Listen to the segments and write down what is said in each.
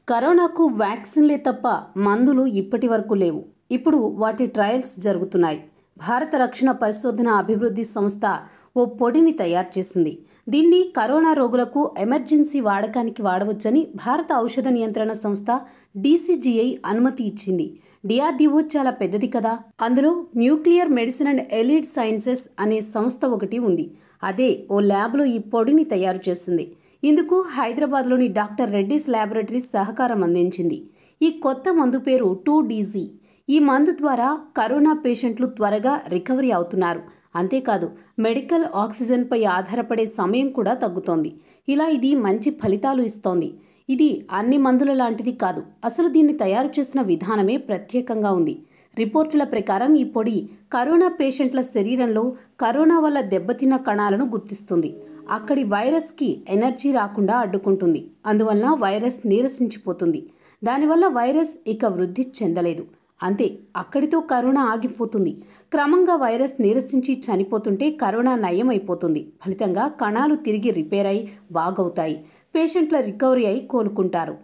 కరోనాకు వ్యాక్సిన్లే తప్ప మందులు ఇప్పటి వరకు లేవు ఇప్పుడు వాటి ట్రయల్స్ జరుగుతున్నాయి భారత రక్షణ పరిశోధన అభివృద్ధి సంస్థ ఓ పొడిని తయారు చేసింది దీన్ని కరోనా రోగులకు ఎమర్జెన్సీ వాడకానికి వాడవచ్చని భారత ఔషధ నియంత్రణ సంస్థ డీసీజీఐ అనుమతి ఇచ్చింది డిఆర్డీఓ చాలా పెద్దది కదా అందులో nuclear medicine and allied sciences అనే సంస్థ ఒకటి ఉంది అదే ఓ ల్యాబ్లో ఈ పొడిని తయారు చేసింది ఇందుకు హైదరాబాద్లోని డాక్టర్ రెడ్డిస్ ల్యాబొరేటరీస్ సహకారం అందించింది ఈ కొత్త మందు పేరు టూ డీజీ ఈ మందు ద్వారా కరోనా పేషెంట్లు త్వరగా రికవరీ అవుతున్నారు అంతేకాదు మెడికల్ ఆక్సిజన్పై ఆధారపడే సమయం కూడా తగ్గుతోంది ఇలా ఇది మంచి ఫలితాలు ఇస్తోంది ఇది అన్ని మందుల లాంటిది కాదు అసలు దీన్ని తయారు చేసిన విధానమే ప్రత్యేకంగా ఉంది రిపోర్టుల ప్రకారం ఈ పొడి కరోనా పేషెంట్ల శరీరంలో కరోనా వల్ల దెబ్బతిన్న కణాలను గుర్తిస్తుంది అక్కడి వైరస్కి ఎనర్జీ రాకుండా అడ్డుకుంటుంది అందువలన వైరస్ నీరసించిపోతుంది దానివల్ల వైరస్ ఇక వృద్ధి చెందలేదు అంతే అక్కడితో కరోనా ఆగిపోతుంది క్రమంగా వైరస్ నీరసించి చనిపోతుంటే కరోనా నయం అయిపోతుంది ఫలితంగా కణాలు తిరిగి రిపేర్ అయి బాగవుతాయి పేషెంట్ల రికవరీ అయి కోలుకుంటారు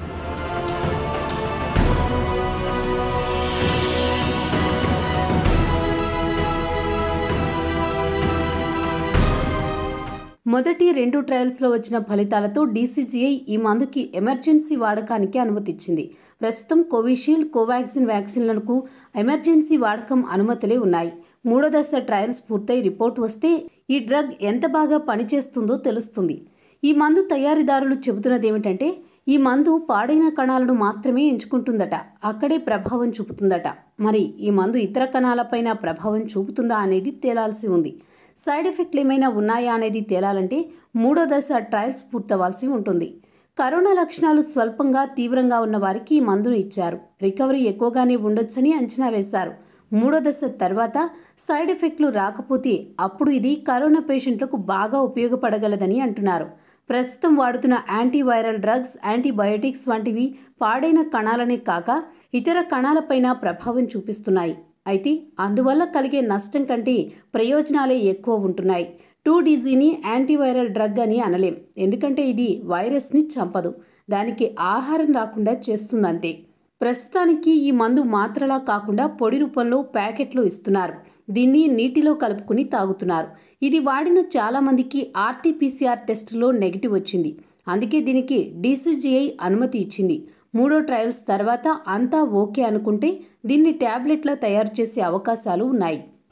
మొదటి రెండు ట్రయల్స్లో వచ్చిన ఫలితాలతో డీసీజీఐ ఈ మందుకి ఎమర్జెన్సీ వాడకానికి అనుమతిచ్చింది ప్రస్తుతం కోవిషీల్డ్ కోవాక్సిన్ వ్యాక్సిన్లకు ఎమర్జెన్సీ వాడకం అనుమతులే ఉన్నాయి మూడో దశ ట్రయల్స్ పూర్తయి రిపోర్ట్ వస్తే ఈ డ్రగ్ ఎంత బాగా పనిచేస్తుందో తెలుస్తుంది ఈ మందు తయారీదారులు చెబుతున్నది ఏమిటంటే ఈ మందు పాడైన కణాలను మాత్రమే ఎంచుకుంటుందట అక్కడే ప్రభావం చూపుతుందట మరి ఈ మందు ఇతర కణాలపైన ప్రభావం చూపుతుందా అనేది తేలాల్సి ఉంది సైడ్ ఎఫెక్ట్లు ఏమైనా ఉన్నాయా అనేది తేలాలంటే మూడో దశ ట్రయల్స్ పూర్తవాల్సి ఉంటుంది కరోనా లక్షణాలు స్వల్పంగా తీవ్రంగా ఉన్న వారికి ఈ మందును ఇచ్చారు రికవరీ ఎక్కువగానే ఉండొచ్చని అంచనా వేశారు మూడో దశ తర్వాత సైడ్ ఎఫెక్ట్లు రాకపోతే అప్పుడు ఇది కరోనా పేషెంట్లకు బాగా ఉపయోగపడగలదని అంటున్నారు ప్రస్తుతం వాడుతున్న యాంటీవైరల్ డ్రగ్స్ యాంటీబయోటిక్స్ వంటివి పాడైన కణాలనే కాక ఇతర కణాలపైన ప్రభావం చూపిస్తున్నాయి అయితే అందువల్ల కలిగే నష్టం కంటే ప్రయోజనాలే ఎక్కువ ఉంటున్నాయి టూ డీజీని యాంటీవైరల్ డ్రగ్ అని అనలేం ఎందుకంటే ఇది వైరస్ని చంపదు దానికి ఆహారం రాకుండా చేస్తుందంతే ప్రస్తుతానికి ఈ మందు మాత్రలా కాకుండా పొడి రూపంలో ప్యాకెట్లు ఇస్తున్నారు దీన్ని నీటిలో కలుపుకుని తాగుతున్నారు ఇది వాడిన చాలామందికి ఆర్టీపీసీఆర్ టెస్టులో నెగిటివ్ వచ్చింది అందుకే దీనికి డీసీజీఐ అనుమతి ఇచ్చింది మూడో ట్రయల్స్ తర్వాత అంతా ఓకే అనుకుంటే దీన్ని ట్యాబ్లెట్లా తయారు చేసే అవకాశాలు ఉన్నాయి